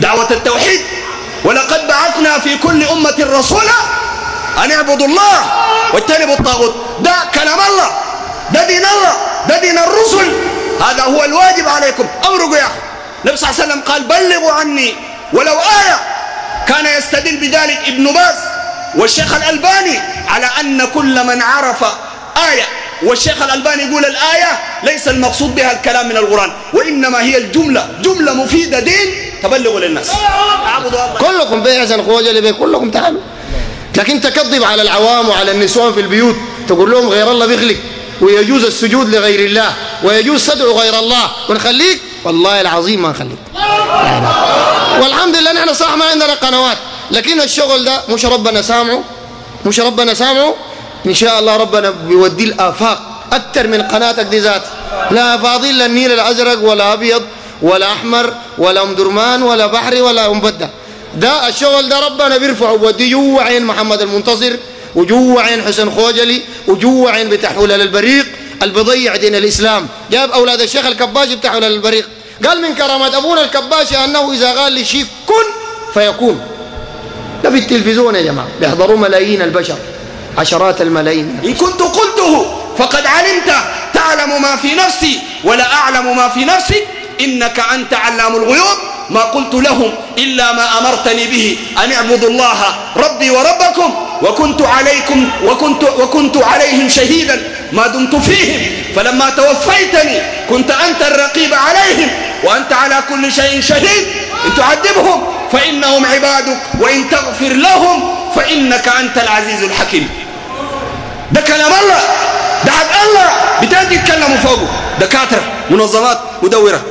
دعوة التوحيد ولقد بعثنا في كل أمة رسولا أن اعبدوا الله واجتنبوا الطاغوت ده كلام الله ده دين الله ده دين الرسل هذا هو الواجب عليكم أمرقوا يا أخي النبي صلى الله عليه وسلم قال بلغوا عني ولو آية كان يستدل بذلك ابن باز والشيخ الألباني على أن كل من عرف آية والشيخ الألباني يقول الآية ليس المقصود بها الكلام من القرآن وإنما هي الجملة جملة مفيدة دين تبلغوا للناس اعبدوا الله كلكم بيعزن خوجة بي كلكم تعالوا لكن تكذب على العوام وعلى النسوان في البيوت تقول لهم غير الله بيخلق ويجوز السجود لغير الله ويجوز تدعو غير الله ونخليك والله العظيم ما نخليك لا لا. والحمد لله نحن صح ما عندنا قنوات لكن الشغل ده مش ربنا سامعه مش ربنا سامعه ان شاء الله ربنا بيودي الافاق اكثر من قناتك دي ذات لا فاضل لا النيل الازرق ولا ابيض ولا احمر ولا ام درمان ولا بحري ولا ام بده ده الشغل ده ربنا بيرفعه بوديه جوا عين محمد المنتصر وجوا عين حسن خوجلي وجوا عين بتاع حلال البريق اللي بيضيع دين الاسلام جاب اولاد الشيخ الكباشي بتاع حلال البريق قال من كرامات ابونا الكباشي انه اذا قال لشيء كن فيكون ده في التلفزيون يا جماعه بيحضروا ملايين البشر عشرات الملايين إن كنت قلته فقد علمت تعلم ما في نفسي ولا أعلم ما في نفسي إنك أنت علام الغيوب ما قلت لهم إلا ما أمرتني به أن اعبدوا الله ربي وربكم وكنت عليكم وكنت وكنت عليهم شهيدا ما دمت فيهم فلما توفيتني كنت أنت الرقيب عليهم وأنت على كل شيء شهيد إن تعذبهم فإنهم عبادك وإن تغفر لهم فإنك أنت العزيز الحكيم ده كلام الله ده حق الله بتأتي يتكلموا فوقه دكاترة منظمات مدورة